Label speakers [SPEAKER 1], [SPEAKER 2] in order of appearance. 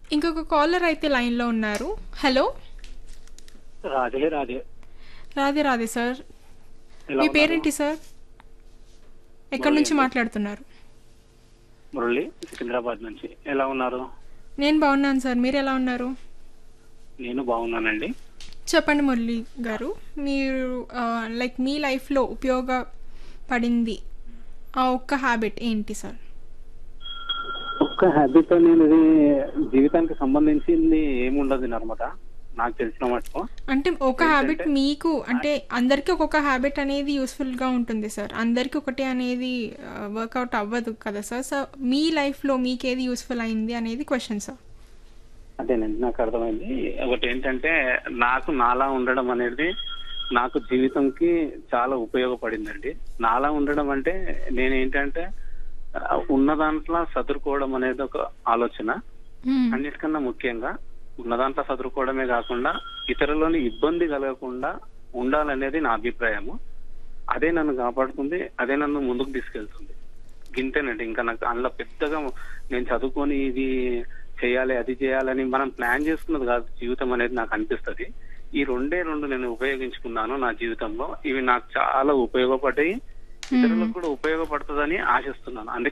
[SPEAKER 1] ఇంకొక కాలర్ అయితే లైన్లో ఉన్నారు హలో
[SPEAKER 2] రాధే రాధే
[SPEAKER 1] రాధే రాధే సార్
[SPEAKER 2] ఎలా
[SPEAKER 1] మీ
[SPEAKER 2] ఉన్నారు?
[SPEAKER 1] పేరేంటి సార్ ఎక్కడి నుంచి మాట్లాడుతున్నారు
[SPEAKER 2] మురళి సికింద్రాబాద్ నుంచి ఎలా ఉన్నారు
[SPEAKER 1] నేను బాగున్నాను సార్ మీరు ఎలా ఉన్నారు
[SPEAKER 2] నేను బాగున్నానండి
[SPEAKER 1] చెప్పండి మురళి గారు మీరు లైక్ మీ లైఫ్లో ఉపయోగపడింది ఆ ఒక్క హ్యాబిట్ ఏంటి సార్
[SPEAKER 2] ఒక్క హ్యాబిట్ అనేది జీవితానికి సంబంధించింది ఏముండదు నర్మద నాకు తెలిసిన మటుకు
[SPEAKER 1] అంటే ఒక హ్యాబిట్ మీకు అంటే అందరికీ ఒక్కొక్క హ్యాబిట్ అనేది యూస్ఫుల్గా ఉంటుంది సార్ అందరికీ ఒకటే అనేది వర్కౌట్ అవ్వదు కదా సార్ సో మీ లైఫ్లో మీకు ఏది యూస్ఫుల్ అయింది అనేది క్వశ్చన్ సార్
[SPEAKER 2] అదేనండి నాకు అర్థమైంది ఒకటి ఏంటంటే నాకు నాలా ఉండడం అనేది నాకు జీవితంకి చాలా ఉపయోగపడిందండి నాలా ఉండడం అంటే నేను ఏంటంటే ఆ, ఉన్న దాంట్లో చదువుకోవడం అనేది ఒక ఆలోచన అన్నిటికన్నా ముఖ్యంగా ఉన్న దాంట్లో చదువుకోవడమే కాకుండా ఇతరులని ఇబ్బంది కలగకుండా ఉండాలనేది నా అభిప్రాయము అదే నన్ను కాపాడుతుంది అదే నన్ను ముందుకు తీసుకెళ్తుంది గింతేనండి ఇంకా నాకు అందులో పెద్దగా నేను చదువుకొని ఇది చేయాలి అది చేయాలని మనం ప్లాన్ చేసుకున్నది కాదు జీవితం అనేది నాకు అనిపిస్తది ఈ రెండే రెండు నేను ఉపయోగించుకున్నాను నా జీవితంలో ఇవి నాకు చాలా ఉపయోగపడ్డాయి ఇతరులకు కూడా ఉపయోగపడుతుందని ఆశిస్తున్నాను అందుకే